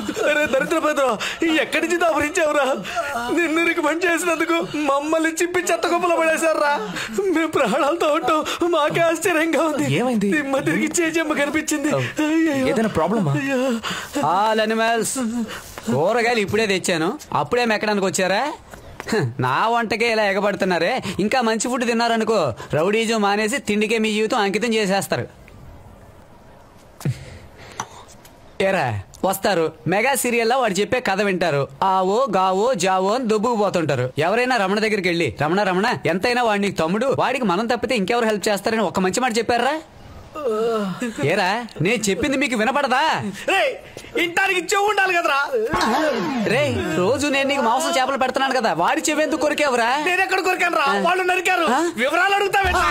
అరే దరిద్ర భద్ర ఎక్కడి నుంచి దాపరించావురా నిన్ను రికమెండ్ చేసినందుకు మమ్మల్ని చిప్పి చెత్త కుప్పలు పడేశారా మేము ప్రాణాలతో ఉంటాం మాకే ఆశ్చర్యంగా ఉంది ఏమైంది? దిమ్మ తిరిగి చేజమ్మ కనిపించింది అయ్యయ్యో. ఏదైనా ప్రాబ్లమా అయ్యో. ఆల్ అనిమల్స్ కూరగాయలు ఇప్పుడే తెచ్చాను అప్పుడే మెక్కడానికి వచ్చారా హ, నా వంటకే ఇలా ఎగబడుతున్నారే ఇంకా మంచి ఫుడ్ తిన్నారనుకో రౌడీజం మానేసి తిండికే మీ జీవితం అంకితం చేసేస్తారు ఏరా వస్తారు మెగా సీరియల్లో వాడు చెప్పే కథ వింటారు ఆవో గావో జావో అని దొబ్బుకు పోతుంటారు ఎవరైనా రమణ దగ్గరికి వెళ్ళి రమణ రమణ ఎంతైనా వాడిని తమ్ముడు వాడికి మనం తప్పితే ఇంకెవరు హెల్ప్ చేస్తారని ఒక మంచి మాట చెప్పారా ఏరా నేను చెప్పింది మీకు వినపడదా రేయ్, ఇంటానికి చెవు ఉండాలి కదరా రే రోజు నేను నీకు మాంసం చేపలు పెడుతున్నాను కదా వాడి చెవెందుకు కొరికేవరా నేను ఎక్కడ కొరికాను రా వాళ్ళు నరికారు ఆ? వివరాలు అడుగుతావేంట్రా?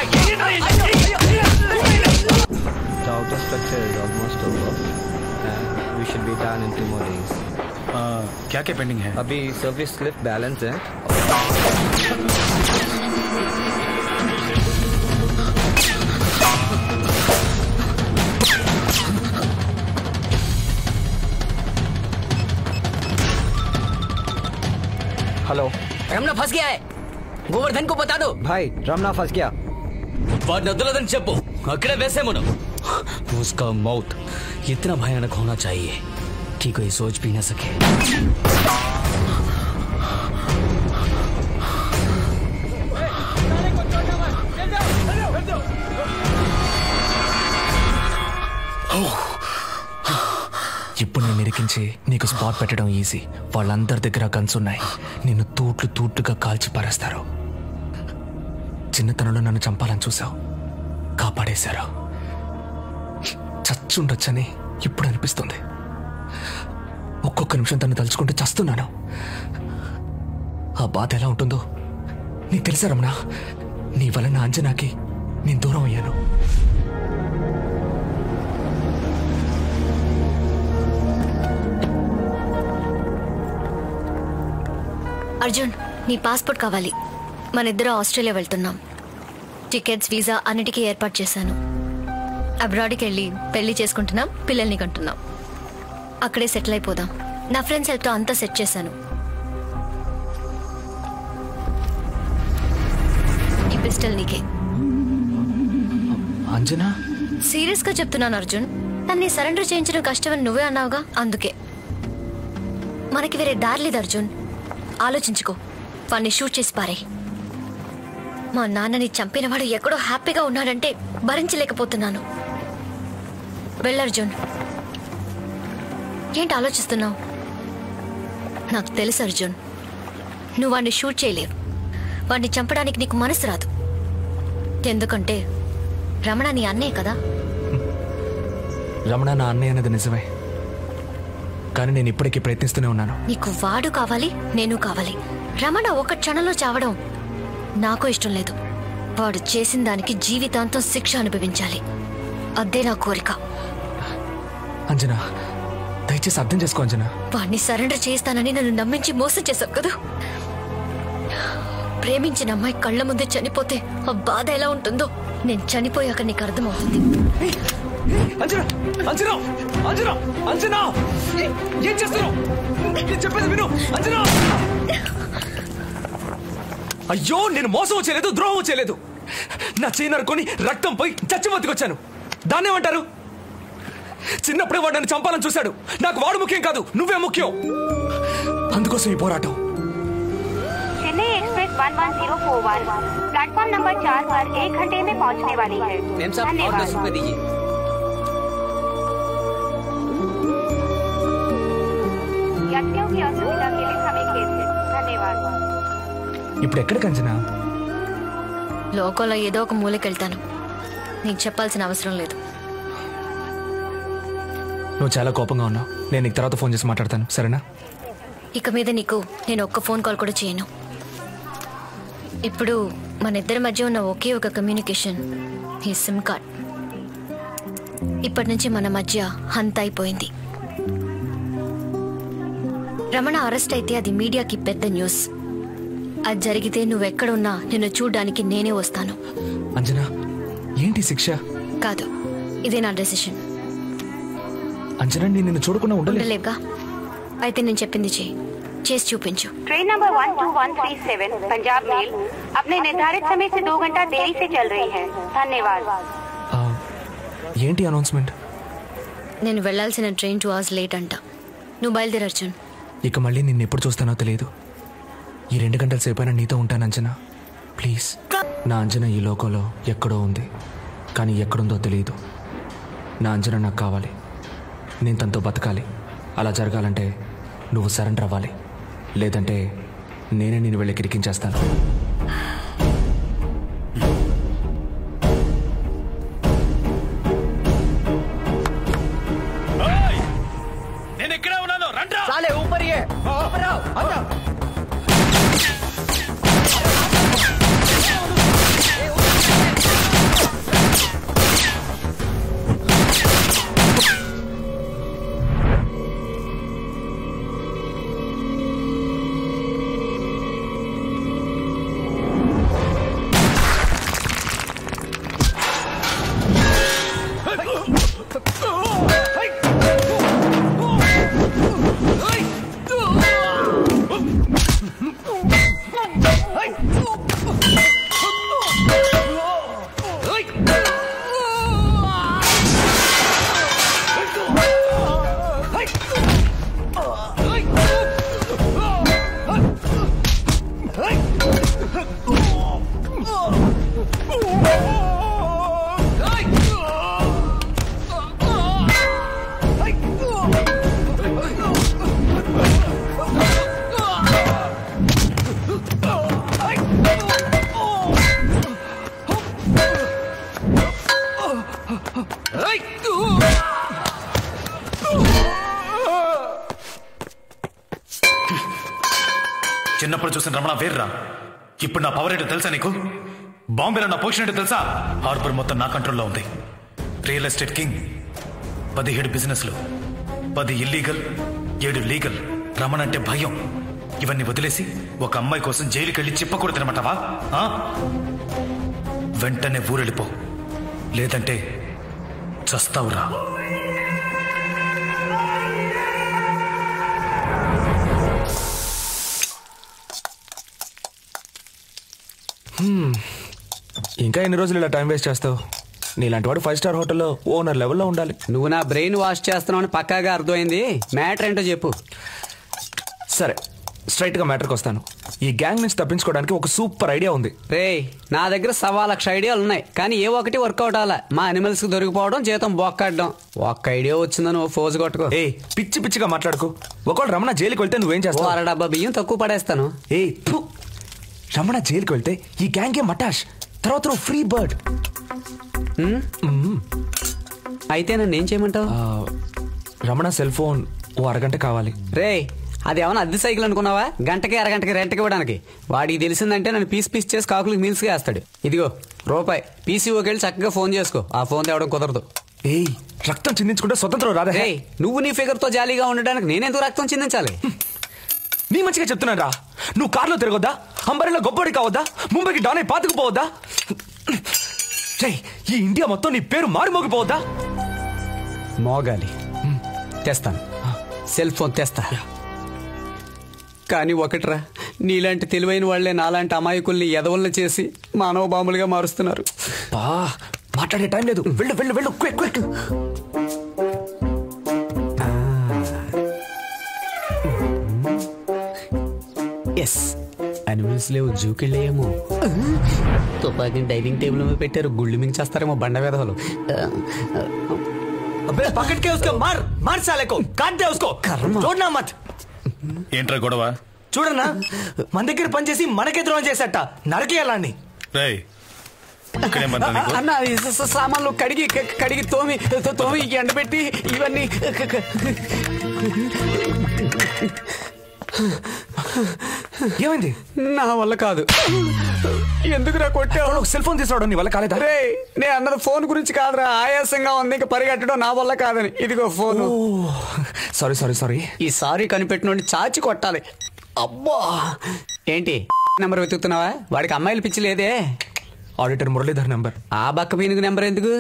The outer structure is almost over. And we should be done in two more days. क्या क्या पेंडिंग है अभी सर्विस लिफ्ट बैलेंस है हेलो రమణ ఫస్ గయా గోవర్ధన్ को बता दो भाई रमना फंस गया వాడిని వదలదని చెప్పు అక్కడే వేసేమను उसका मौत इतना भयानक होना चाहिए कि कोई सोच भी न सके ఇప్పుడు నేను ఇరికించి నీకు స్పాట్ పెట్టడం ఈజీ వాళ్ళందరి దగ్గర గన్స్ ఉన్నాయి నిన్ను తూట్లు తూట్లుగా కాల్చి పారేస్తారు చిన్నతనంలో నన్ను చంపాలని చూసావు కాపాడేశారు చచ్చుండొచ్చని ఇప్పుడు అనిపిస్తుంది ఒక్కొక్క నిమిషం తను తలుచుకుంటే చస్తున్నాను ఆ బాధ ఎలా ఉంటుందో నీకు తెలుసా రమణ నీ వల్ల నా అంజనాకి నేను దూరం అయ్యాను అర్జున్ నీ పాస్పోర్ట్ కావాలి మన ఇద్దరు ఆస్ట్రేలియా వెళ్తున్నాం టికెట్స్ వీసా అన్నిటికీ ఏర్పాటు చేశాను అబ్రాడ్కి వెళ్ళి పెళ్లి చేసుకుంటున్నాం పిల్లల్ని కంటున్నాం అక్కడే సెటిల్ అయిపోదాం నా ఫ్రెండ్స్ హెల్ప్తో అంతా సెట్ చేశాను ఈ పిస్టల్ నీకే అంజనా సీరియస్ గా చెప్తున్నాను అర్జున్ తన్ని సరెండర్ చేయించడం కష్టమని నువ్వే అన్నావుగా అందుకే మనకి వేరే దారి లేదు అర్జున్ ఆలోచించుకో వాణ్ణి షూట్ చేసి పారే మా నాన్నని చంపినవాడు ఎక్కడో హ్యాపీగా ఉన్నాడంటే భరించలేకపోతున్నాను వెళ్ళర్జున్ ఏంటి ఆలోచిస్తున్నావు నాకు తెలుసు అర్జున్ నువ్వు వాడిని షూట్ చేయలేవు వాడిని చంపడానికి నీకు మనసు రాదు ఎందుకంటే రమణ నీ అన్నే కదా రమణ నా అన్నయ్య అన్నది నిజమే కానీ నేను ఇప్పటికీ ప్రయత్నిస్తూనే ఉన్నాను నీకు వాడు కావాలి నేను కావాలి రమణ ఒక క్షణంలో చావడం నాకు ఇష్టం లేదు వాడు చేసిన దానికి జీవితాంతం శిక్ష అనుభవించాలి అదే నా కోరిక అంజనా దయచేసి అర్థం చేసుకో అంజనా వాడిని సరెండర్ చేస్తానని నన్ను నమ్మించి మోసం చేశావు కదా ప్రేమించిన అమ్మాయి కళ్ళ ముందే చనిపోతే ఆ బాధ ఎలా ఉంటుందో నేను చనిపోయాక నీకు అర్థమవుతుంది అంజనా అంజనా అంజనా అంజనా ఏ- ఏం చేస్తున్నావు నేను చెప్పేది విను అంజనా అయ్యో నేను మోసం చేయలేదు ద్రోహం చేయలేదు నా చేయి నరుకొని రక్తం పోయి చచ్చి బతికొచ్చాను దాన్నేమంటారు చిన్నప్పుడే వాడు నన్ను చంపాలని చూశాడు నాకు వాడు ముఖ్యం కాదు నువ్వే ముఖ్యం అందుకోసం ఈ పోరాటం चेन्नई एक्सप्रेस 11041 प्लेटफॉर्म नंबर चार पर एक घंटे में पहुंचने वाली है मेम साहब और दस रुपए दीजिए यात्रियों की असुविधा के लिए हमें खेद है धन्यवाद ఇప్పుడు ఎక్కడికి అంజనా లోకంలో ఏదో ఒక మూలకెళ్తాను నీకు చెప్పాల్సిన అవసరం లేదు నువ్వు చాలా కోపంగా ఉన్నావు నేను నీకు తర్వాత ఫోన్ చేసి మాట్లాడతాను సరేనా ఇక మీద నీకు నేను ఒక్క ఫోన్ కాల్ కూడా చేయను ఇప్పుడు మన ఇద్దరి మధ్య ఉన్న ఒకే ఒక కమ్యూనికేషన్ ఈ సిమ్ కార్డ్ ఇప్పటి నుంచి మన మధ్య హంత అయిపోయింది రమణ అరెస్ట్ అయితే అది మీడియాకి పెద్ద న్యూస్ అది జరిగితే నువ్వెక్కడున్నా నిన్ను చూడ్డానికి నేనే వస్తాను అంజనా ఏంటి శిక్ష కాదు ఇదే నా డెసిషన్ అంజనా నేను నిన్ను చూడకుండా ఉండలేదు ఉండలేవుగా అయితే నేను చెప్పింది చేయి చేసి చూపించు train number one two one three seven Punjab Mail अपने निर्धारित समय से दो घंटा देरी से चल रही है धन्यवाद ఆ, ఏంటి అనౌన్స్మెంట్ నేను వెళ్ళాల్సిన ట్రైన్ టూ అవర్స్ లేట్ అంట నువ్వు బయలుదేరు అర్జున్ ఇక మళ్ళీ నిన్ను ఎప్పుడు చూస్తానో తెలియదు ఈ రెండు గంటల సేపైనా నీతో ఉంటాను అంజనా ప్లీజ్ నా అంజన ఈ లోకంలో ఎక్కడో ఉంది కానీ ఎక్కడుందో తెలియదు నా అంజన నాకు కావాలి నేను తనతో బతకాలి అలా జరగాలంటే నువ్వు సరెండర్ అవ్వాలి లేదంటే నేనే నేను వెళ్ళి కిరికించేస్తాను నేను ఇక్కడే ఉన్నాను రండ్రా చాలే ఊపర్ ఏ ఊపర్ आओ, आओ। చిన్నప్పుడు చూసిన రమణ వేర్రా ఇప్పుడు నా పవర్ ఏంటో తెలుసా నీకు బాంబేలో నా పొజిషన్ ఏంటో తెలుసా హార్బర్ మొత్తం నా కంట్రోల్లో ఉంది రియల్ ఎస్టేట్ కింగ్ పదిహేడు బిజినెస్లు పది ఇల్లీగల్ ఏడు లీగల్ రమణ అంటే భయం ఇవన్నీ వదిలేసి ఒక అమ్మాయి కోసం జైలుకి వెళ్ళి చిప్పకూడదనమాటవా ఆ? వెంటనే ఊరెళ్ళిపో లేదంటే చస్తావురా ఇంకా ఎన్ని రోజులు ఇలా టైం వేస్ట్ చేస్తావు నీలాంటి వాడు ఫైవ్ స్టార్ హోటల్లో ఓనర్ లెవెల్లో ఉండాలి నువ్వు నా బ్రెయిన్ వాష్ చేస్తున్నావు అని పక్కాగా అర్థమైంది మ్యాటర్ ఏంటో చెప్పు సరే స్ట్రైట్ గా మ్యాటర్కి వస్తాను ఈ గ్యాంగ్ నుంచి తప్పించుకోవడానికి ఒక సూపర్ ఐడియా ఉంది రే నా దగ్గర సవా లక్ష ఐడియాలు ఉన్నాయి కానీ ఏ ఒక్కటి వర్కౌట్ అవ్వాల మా అనిమల్స్ కి దొరికిపోవడం జీతం బొక్కడ్డం ఒక్క ఐడియా వచ్చిందని ఓ ఫోజు కొట్టుకో ఏ పిచ్చి పిచ్చిగా మాట్లాడుకో ఒకవేళ రమణ జైలుకి వెళ్తే నువ్వేం ఓ చేస్తావు అర డబ్బా బియ్యం తక్కువ పడేస్తాను ఏ థు. రమణ జైలుకి వెళ్తే ఈ గ్యాంగే మటాష్ తర్వాత నువ్వు ఫ్రీ బర్డ్ అయితే నన్ను ఏం చేయమంటావు రమణ సెల్ ఫోన్ ఓ అరగంట కావాలి రే అది ఏమన్నా అద్దె సైకిల్ అనుకున్నావా గంటకి అరగంటకి రెంట్కి ఇవ్వడానికి వాడికి తెలిసిందంటే నన్ను పీస్ పీస్ చేసి కాకులకి మీల్స్ వేస్తాడు ఇదిగో రూపాయి పీసీఓకి వెళ్ళి చక్కగా ఫోన్ చేసుకో ఆ ఫోన్ తేవడం కుదరదు ఏయ్ రక్తం చిందించుకుంటే స్వతంత్రం రాదా రే నువ్వు నీ ఫిగర్ తో జాలీగా ఉండడానికి నేనెందుకు రక్తం చిందించాలి నీ మంచిగా చెప్తున్నాను రా నువ్వు కార్లో తిరగొద్దా అంబరిలో గొప్పడి కావద్దా ముంబైకి డానే పాతుకుపోవద్దా రేయ్ ఈ ఇండియా మొత్తం నీ పేరు మారుమోగిపోవద్దా మోగాలి తెస్తాను సెల్ ఫోన్ తెస్తా కానీ ఒకట్రా నీలాంటి తెలివైన వాళ్లే నాలాంటి అమాయకుల్ని ఎదవల్ని చేసి మానవ బాంబులుగా మారుస్తున్నారు బా మాట్లాడే టైం లేదు వెళ్ళు వెళ్ళు వెళ్ళు క్విక్ క్విక్ ఎస్ అనిమల్స్ లేవు జూకెళ్ళేమో తుపాకీని డైనింగ్ టేబుల్ మీద పెట్టారు గుళ్ళు మించేస్తారేమో బండ వేధవలు अबे पकड़ के उसको मार मार साले को काट दे उसको छोड़ना मत ఏంట్రా గొడవ చూడన్నా మన దగ్గర పనిచేసి మనకే ద్రోహం చేసేట నరకేయాలని రేయ్ ఇక్కడేం పని నీకు అన్న ఈ స- స- సామాన్లు కడిగి క- కడిగి తోమి తో- తోమి ఎండబెట్టి ఇవన్నీ క- క- ఏమైంది నా వల్ల కాదు ఎందుకురా కొట్టావు సెల్ ఫోన్ తీసుకురావడం నీ వల్ల కాలేదా రే నేను అన్నది ఫోన్ గురించి కాదురా ఆయాసంగా ఉంది ఇంకా పరిగెట్టడం నా వల్ల కాదని ఇదిగో ఫోన్ సారీ సారీ సారీ ఈ సారీ కనిపెట్టినోడిని చాచి కొట్టాలి అబ్బా ఏంటి నెంబర్ వెతుకుతున్నావా వాడికి అమ్మాయిలు పిచ్చి లేదే ఆడిటర్ మురళీధర్ నంబర్ ఆ బక్క పీనుగు నెంబర్ ఎందుకు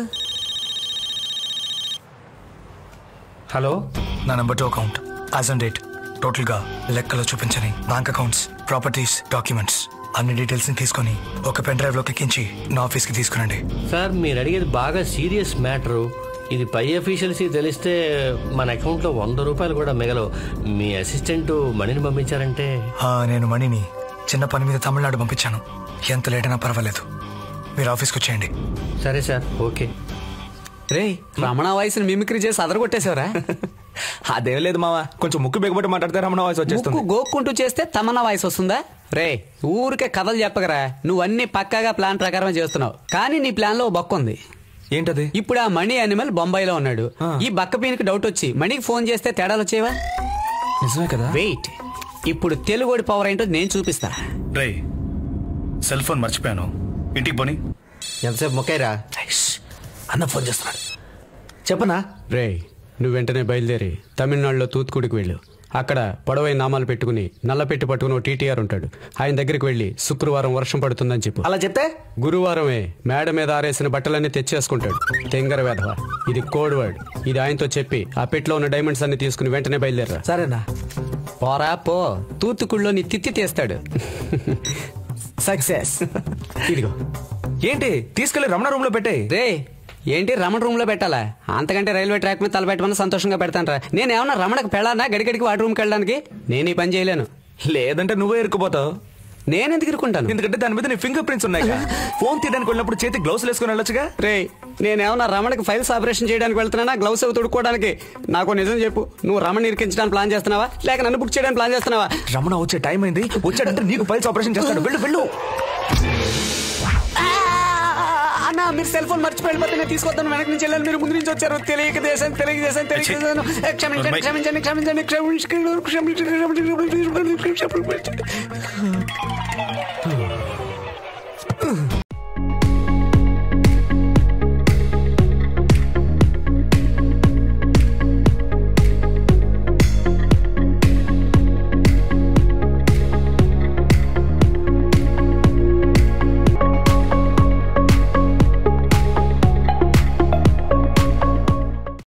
హలో నా number two account as and date total గా లెక్కలో చూపించని బ్యాంక్ అకౌంట్స్ ప్రాపర్టీస్ డాక్యుమెంట్స్ అన్ని డీటెయిల్స్ ని తీసుకొని ఒక పెన్ డ్రైవ్ లో ఎక్కించి నా ఆఫీస్ కి తీసుకురండి సార్ మీరు అడిగేది బాగా సీరియస్ మ్యాటరు ఇది పై అఫీషియల్స్ తెలిస్తే మన అకౌంట్లో వంద రూపాయలు కూడా మిగలవు మీ అసిస్టెంట్ మణిని పంపించారంటే ఆ, నేను మణిని చిన్న పని మీద తమిళనాడు పంపించాను ఎంత లేట్ అయినా పర్వాలేదు మీరు ఆఫీస్కి వచ్చేయండి సరే సార్ ఓకే రే రమణ వాయిస్ని మిమిక్రీ చేసి అదరగొట్టేశావరా అదేం లేదు మావా కొంచెం ముక్కు బిగబట్టి మాట్లాడితే రమణ వాయిస్ ముక్కు వచ్చేస్తుంది గోక్కుంటూ చేస్తే తమన్నా వాయిస్ వస్తుందా రే ఊరికే కథలు చెప్పగరా నువ్వు అన్ని పక్కాగా ప్లాన్ ప్రకారం చేస్తున్నావు కానీ నీ ప్లాన్ లో ఓ బొక్క ఉంది ఏంటది ఇప్పుడు ఆ మణి అనిమల్ బొంబాయిలో ఉన్నాడు ఈ బక్క పీనికి డౌట్ వచ్చి మణికి ఫోన్ చేస్తే తేడాలు వచ్చేవా నిజమే కదా వెయిట్ ఇప్పుడు తెలుగుడి పవర్ ఏంటో నేను చూపిస్తా రే సెల్ ఫోన్ మర్చిపోయాను ఇంటికి పోని ఎంతసేపు మొక్కైరా అన్న ఫోన్ చేస్తున్నాడు చెప్పనా రే నువ్వు వెంటనే బయలుదేరి తమిళనాడులో తూత్తుకుడికి వెళ్ళు అక్కడ పొడవైన నామాలు పెట్టుకుని నల్ల పెట్టి పట్టుకుని ఓ టీటీఆర్ ఉంటాడు ఆయన దగ్గరికి వెళ్ళి శుక్రవారం వర్షం పడుతుందని చెప్పు అలా చెప్తే గురువారమే మేడ మీద ఆరేసిన బట్టలన్నీ తెచ్చేసుకుంటాడు తెంగర వేధవ ఇది కోడ్ వర్డ్ ఇది ఆయనతో చెప్పి ఆ పెట్లో ఉన్న డైమండ్స్ అన్ని తీసుకుని వెంటనే బయలుదేరా సరేనా పోరా పో తూత్తుకుళ్ళో నీ తిత్తి తీస్తాడు సక్సెస్ ఇదిగో ఏంటి తీసుకెళ్లి రమణ రూమ్ లో పెట్టే రే ఏంటి రమణ రూమ్ లో పెట్టాలా అంతకంటే రైల్వే ట్రాక్ మీద తలపెట్టమని సంతోషంగా పెడతాను నేను ఏమన్నా రమణకు పెళ్ళానా గడిగడికి వాటి రూమ్కి వెళ్ళడానికి నేను ఈ పని చేయలేను లేదంటే నువ్వే ఇరుక్కుపోతావు నేను ఎందుకు ఇరుకుంటాను ఎందుకంటే దాని మీద నీ ఫింగర్ ప్రింట్స్ ఉన్నాయి కదా. ఫోన్ తీయడానికి వెళ్ళినప్పుడు చేతి గ్లౌస్ వేసుకుని వెళ్ళొచ్చుగా రే నేనేమన్నా రమణకి ఫైల్స్ ఆపరేషన్ చేయడానికి వెళ్తున్నానా గ్లౌస్ అవి తొడుక్కోవడానికి నాకు నిజం చెప్పు నువ్వు రమణ ఇరికించడానికి ప్లాన్ చేస్తున్నావా లేక నన్ను బుక్ చేయడానికి ప్లాన్ చేస్తున్నావా రమణ వచ్చే టైం అయింది వచ్చాడంటే నీకు ఫైల్స్ ఆపరేషన్ చేస్తాడు వెళ్ళు వెళ్ళు అన్న మీరు సెల్ ఫోన్ మర్చిపోయి వెళ్ళిపోతే నేను తీసుకొస్తాను వెనక నుంచి వెళ్ళాను మీరు ముందు నుంచి వచ్చారు తెలియక దేశం తెలియక దేశం తెలియక చేశాను. ఏ, క్షమించండి క్షమించండి క్షమించండి క్షమించండి క్షమించండి క్షమించండి క్షమించండి